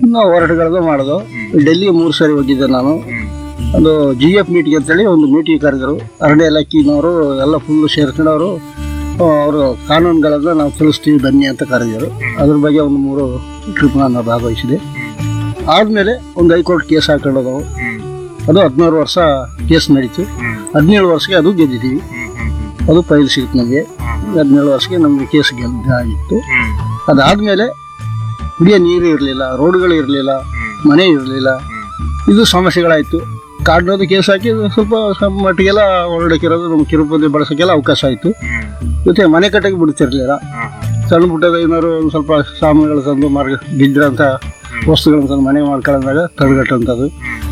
ನಾವು ಹೋರಾಟಗಳನ್ನ ಮಾಡೋದು ಡೆಲ್ಲಿಗೆ ಮೂರು ಸಾರಿ ಹೋಗಿದ್ದೆ ನಾನು ಒಂದು ಜಿ ಎಫ್ ಮೀಟಿಂಗ್ ಅಂತೇಳಿ ಒಂದು ಮೀಟಿಂಗ್ ಕರೆದರು ಅರಣ್ಯ ಇಲಾಖೆನವರು ಎಲ್ಲ ಫುಲ್ ಸೇರ್ಕೊಂಡವರು ಅವರು ಕಾನೂನುಗಳನ್ನ ನಾವು ತಿಳಿಸ್ತೀವಿ ಬನ್ನಿ ಅಂತ ಕರೆದಿದ್ರು ಅದ್ರ ಬಗ್ಗೆ ಒಂದು ಮೂರು ಟ್ರಿಪ್ ನಾನು ಭಾಗವಹಿಸಿದೆ ಆದಮೇಲೆ ಒಂದು ಹೈಕೋರ್ಟ್ ಕೇಸ್ ಹಾಕೊಳ್ಳೋದು ಅದು ಹದಿನಾರು ವರ್ಷ ಕೇಸ್ ನಡೀತು ಹದಿನೇಳು ವರ್ಷಕ್ಕೆ ಅದು ಗೆದ್ದಿದ್ದೀವಿ ಅದು ಫೈಲ್ ಸಿಗುತ್ತೆ ನಮಗೆ ಹದಿನೇಳು ವರ್ಷಕ್ಕೆ ನಮಗೆ ಕೇಸ್ ಗೆದ್ದ ಆಗಿತ್ತು ಅದಾದಮೇಲೆ ಕುಡಿಯೋ ನೀರು ಇರಲಿಲ್ಲ ರೋಡ್ಗಳು ಇರಲಿಲ್ಲ ಮನೆ ಇರಲಿಲ್ಲ ಇದು ಸಮಸ್ಯೆಗಳಾಯಿತು ಕಾಡ್ನೋದು ಕೇಸ್ ಹಾಕಿ ಸ್ವಲ್ಪ ಸ್ವಲ್ಪ ಮಟ್ಟಿಗೆಲ್ಲ ಹೊರಡಕ್ಕಿರೋದು ನಮ್ಮ ಕಿರುಪತಿ ಬಳಸೋಕ್ಕೆಲ್ಲ ಅವಕಾಶ ಆಯಿತು ಜೊತೆ ಮನೆ ಕಟ್ಟಕ್ಕೆ ಬಿಡ್ತಿರ್ಲಿಲ್ಲ ಸಣ್ಣ ಪುಟ್ಟದ ಏನಾದ್ರು ಒಂದು ಸ್ವಲ್ಪ ಸಾಮಾನುಗಳು ತಂದು ಮಾರ್ಗ ಬಿದ್ದಿರೋಂಥ ವಸ್ತುಗಳನ್ನ ತಂದು ಮನೆ ಮಾಡ್ಕೊಳ್ಳೋದಾಗ ತಡೆಗಟ್ಟುವಂಥದ್ದು